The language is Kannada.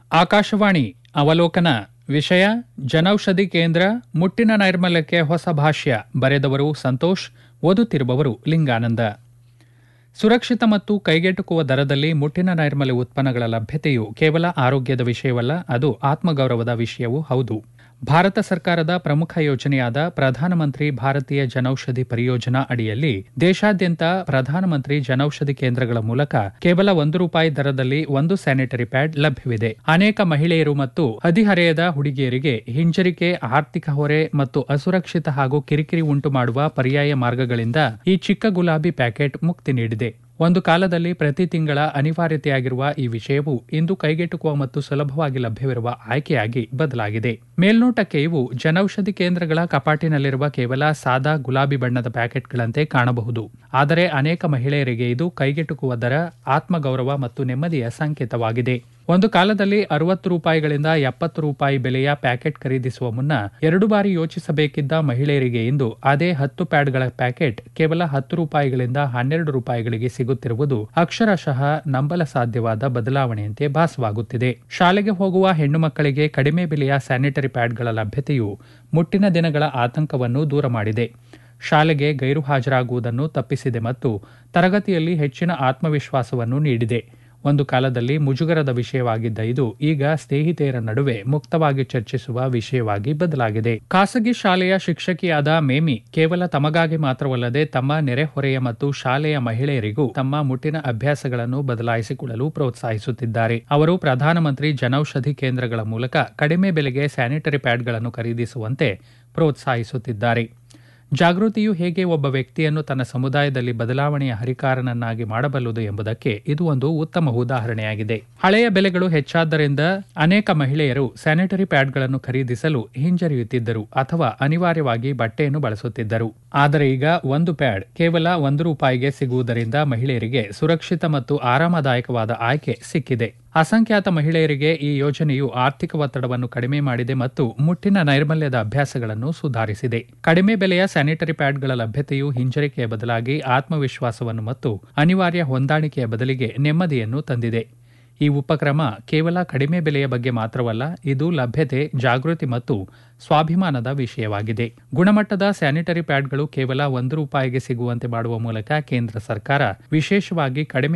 ಆಕಾಶವಾಣಿ ಅವಲೋಕನ ವಿಷಯ ಜನೌಷಧಿ ಕೇಂದ್ರ ಮುಟ್ಟಿನ ನೈರ್ಮಲ್ಯಕ್ಕೆ ಹೊಸ ಭಾಷ್ಯ ಬರೆದವರು ಸಂತೋಷ್ ಓದುತ್ತಿರುವವರು ಲಿಂಗಾನಂದ ಸುರಕ್ಷಿತ ಮತ್ತು ಕೈಗೆಟುಕುವ ದರದಲ್ಲಿ ಮುಟ್ಟಿನ ನೈರ್ಮಲ್ಯ ಉತ್ಪನ್ನಗಳ ಲಭ್ಯತೆಯು ಕೇವಲ ಆರೋಗ್ಯದ ವಿಷಯವಲ್ಲ ಅದು ಆತ್ಮಗೌರವದ ವಿಷಯವೂ ಹೌದು ಭಾರತ ಸರ್ಕಾರದ ಪ್ರಮುಖ ಯೋಜನೆಯಾದ ಪ್ರಧಾನಮಂತ್ರಿ ಭಾರತೀಯ ಜನೌಷಧಿ ಪರಿಯೋಜನಾ ಅಡಿಯಲ್ಲಿ ದೇಶಾದ್ಯಂತ ಪ್ರಧಾನಮಂತ್ರಿ ಜನೌಷಧಿ ಕೇಂದ್ರಗಳ ಮೂಲಕ ಕೇವಲ ಒಂದು ರೂಪಾಯಿ ದರದಲ್ಲಿ ಒಂದು ಸ್ಯಾನಿಟರಿ ಪ್ಯಾಡ್ ಲಭ್ಯವಿದೆ ಅನೇಕ ಮಹಿಳೆಯರು ಮತ್ತು ಹದಿಹರೆಯದ ಹುಡುಗಿಯರಿಗೆ ಹಿಂಜರಿಕೆ ಆರ್ಥಿಕ ಹೊರೆ ಮತ್ತು ಅಸುರಕ್ಷಿತ ಹಾಗೂ ಕಿರಿಕಿರಿ ಉಂಟು ಮಾಡುವ ಪರ್ಯಾಯ ಮಾರ್ಗಗಳಿಂದ ಈ ಚಿಕ್ಕ ಗುಲಾಬಿ ಪ್ಯಾಕೆಟ್ ಮುಕ್ತಿ ನೀಡಿದೆ ಒಂದು ಕಾಲದಲ್ಲಿ ಪ್ರತಿ ತಿಂಗಳ ಅನಿವಾರ್ಯತೆಯಾಗಿರುವ ಈ ವಿಷಯವು ಇಂದು ಕೈಗೆಟುಕುವ ಮತ್ತು ಸುಲಭವಾಗಿ ಲಭ್ಯವಿರುವ ಆಯ್ಕೆಯಾಗಿ ಬದಲಾಗಿದೆ ಮೇಲ್ನೋಟಕ್ಕೆ ಇವು ಜನೌಷಧಿ ಕೇಂದ್ರಗಳ ಕಪಾಟಿನಲ್ಲಿರುವ ಕೇವಲ ಸಾದಾ ಗುಲಾಬಿ ಬಣ್ಣದ ಪ್ಯಾಕೆಟ್ಗಳಂತೆ ಕಾಣಬಹುದು ಆದರೆ ಅನೇಕ ಮಹಿಳೆಯರಿಗೆ ಇದು ಕೈಗೆಟುಕುವ ದರ ಆತ್ಮಗೌರವ ಮತ್ತು ನೆಮ್ಮದಿಯ ಸಂಕೇತವಾಗಿದೆ ಒಂದು ಕಾಲದಲ್ಲಿ ಅರವತ್ತು ರೂಪಾಯಿಗಳಿಂದ ಎಪ್ಪತ್ತು ರೂಪಾಯಿ ಬೆಲೆಯ ಪ್ಯಾಕೆಟ್ ಖರೀದಿಸುವ ಮುನ್ನ ಎರಡು ಬಾರಿ ಯೋಚಿಸಬೇಕಿದ್ದ ಮಹಿಳೆಯರಿಗೆ ಇಂದು ಅದೇ ಹತ್ತು ಪ್ಯಾಡ್ಗಳ ಪ್ಯಾಕೆಟ್ ಕೇವಲ ಹತ್ತು ರೂಪಾಯಿಗಳಿಂದ ಹನ್ನೆರಡು ರೂಪಾಯಿಗಳಿಗೆ ಸಿಗುತ್ತಿರುವುದು ಅಕ್ಷರಶಃ ನಂಬಲ ಸಾಧ್ಯವಾದ ಬದಲಾವಣೆಯಂತೆ ಭಾಸವಾಗುತ್ತಿದೆ ಶಾಲೆಗೆ ಹೋಗುವ ಹೆಣ್ಣು ಮಕ್ಕಳಿಗೆ ಕಡಿಮೆ ಬೆಲೆಯ ಸ್ಯಾನಿಟರಿ ಪ್ಯಾಡ್ಗಳ ಲಭ್ಯತೆಯು ಮುಟ್ಟಿನ ದಿನಗಳ ಆತಂಕವನ್ನು ದೂರ ಮಾಡಿದೆ ಶಾಲೆಗೆ ಗೈರು ಹಾಜರಾಗುವುದನ್ನು ತಪ್ಪಿಸಿದೆ ಮತ್ತು ತರಗತಿಯಲ್ಲಿ ಹೆಚ್ಚಿನ ಆತ್ಮವಿಶ್ವಾಸವನ್ನು ನೀಡಿದೆ ಒಂದು ಕಾಲದಲ್ಲಿ ಮುಜುಗರದ ವಿಷಯವಾಗಿದ್ದ ಇದು ಈಗ ಸ್ನೇಹಿತೆಯರ ನಡುವೆ ಮುಕ್ತವಾಗಿ ಚರ್ಚಿಸುವ ವಿಷಯವಾಗಿ ಬದಲಾಗಿದೆ ಖಾಸಗಿ ಶಾಲೆಯ ಶಿಕ್ಷಕಿಯಾದ ಮೇಮಿ ಕೇವಲ ತಮಗಾಗಿ ಮಾತ್ರವಲ್ಲದೆ ತಮ್ಮ ನೆರೆಹೊರೆಯ ಮತ್ತು ಶಾಲೆಯ ಮಹಿಳೆಯರಿಗೂ ತಮ್ಮ ಮುಟ್ಟಿನ ಅಭ್ಯಾಸಗಳನ್ನು ಬದಲಾಯಿಸಿಕೊಳ್ಳಲು ಪ್ರೋತ್ಸಾಹಿಸುತ್ತಿದ್ದಾರೆ ಅವರು ಪ್ರಧಾನಮಂತ್ರಿ ಜನೌಷಧಿ ಕೇಂದ್ರಗಳ ಮೂಲಕ ಕಡಿಮೆ ಬೆಲೆಗೆ ಸ್ಯಾನಿಟರಿ ಪ್ಯಾಡ್ಗಳನ್ನು ಖರೀದಿಸುವಂತೆ ಪ್ರೋತ್ಸಾಹಿಸುತ್ತಿದ್ದಾರೆ ಜಾಗೃತಿಯು ಹೇಗೆ ಒಬ್ಬ ವ್ಯಕ್ತಿಯನ್ನು ತನ್ನ ಸಮುದಾಯದಲ್ಲಿ ಬದಲಾವಣೆಯ ಹರಿಕಾರನನ್ನಾಗಿ ಮಾಡಬಲ್ಲದು ಎಂಬುದಕ್ಕೆ ಇದು ಒಂದು ಉತ್ತಮ ಉದಾಹರಣೆಯಾಗಿದೆ ಹಳೆಯ ಬೆಲೆಗಳು ಹೆಚ್ಚಾದ್ದರಿಂದ ಅನೇಕ ಮಹಿಳೆಯರು ಸ್ಯಾನಿಟರಿ ಪ್ಯಾಡ್ಗಳನ್ನು ಖರೀದಿಸಲು ಹಿಂಜರಿಯುತ್ತಿದ್ದರು ಅಥವಾ ಅನಿವಾರ್ಯವಾಗಿ ಬಟ್ಟೆಯನ್ನು ಬಳಸುತ್ತಿದ್ದರು ಆದರೆ ಈಗ ಒಂದು ಪ್ಯಾಡ್ ಕೇವಲ ಒಂದು ರೂಪಾಯಿಗೆ ಸಿಗುವುದರಿಂದ ಮಹಿಳೆಯರಿಗೆ ಸುರಕ್ಷಿತ ಮತ್ತು ಆರಾಮದಾಯಕವಾದ ಆಯ್ಕೆ ಸಿಕ್ಕಿದೆ ಅಸಂಖ್ಯಾತ ಮಹಿಳೆಯರಿಗೆ ಈ ಯೋಜನೆಯು ಆರ್ಥಿಕ ಒತ್ತಡವನ್ನು ಕಡಿಮೆ ಮಾಡಿದೆ ಮತ್ತು ಮುಟ್ಟಿನ ನೈರ್ಮಲ್ಯದ ಅಭ್ಯಾಸಗಳನ್ನು ಸುಧಾರಿಸಿದೆ ಕಡಿಮೆ ಬೆಲೆಯ ಸ್ಯಾನಿಟರಿ ಪ್ಯಾಡ್ಗಳ ಲಭ್ಯತೆಯು ಹಿಂಜರಿಕೆಯ ಬದಲಾಗಿ ಆತ್ಮವಿಶ್ವಾಸವನ್ನು ಮತ್ತು ಅನಿವಾರ್ಯ ಹೊಂದಾಣಿಕೆಯ ಬದಲಿಗೆ ನೆಮ್ಮದಿಯನ್ನು ತಂದಿದೆ ಈ ಉಪಕ್ರಮ ಕೇವಲ ಕಡಿಮೆ ಬೆಲೆಯ ಬಗ್ಗೆ ಮಾತ್ರವಲ್ಲ ಇದು ಲಭ್ಯತೆ ಜಾಗೃತಿ ಮತ್ತು ಸ್ವಾಭಿಮಾನದ ವಿಷಯವಾಗಿದೆ ಗುಣಮಟ್ಟದ ಸ್ಯಾನಿಟರಿ ಪ್ಯಾಡ್ಗಳು ಕೇವಲ ಒಂದು ರೂಪಾಯಿಗೆ ಸಿಗುವಂತೆ ಮಾಡುವ ಮೂಲಕ ಕೇಂದ್ರ ಸರ್ಕಾರ ವಿಶೇಷವಾಗಿ ಕಡಿಮೆ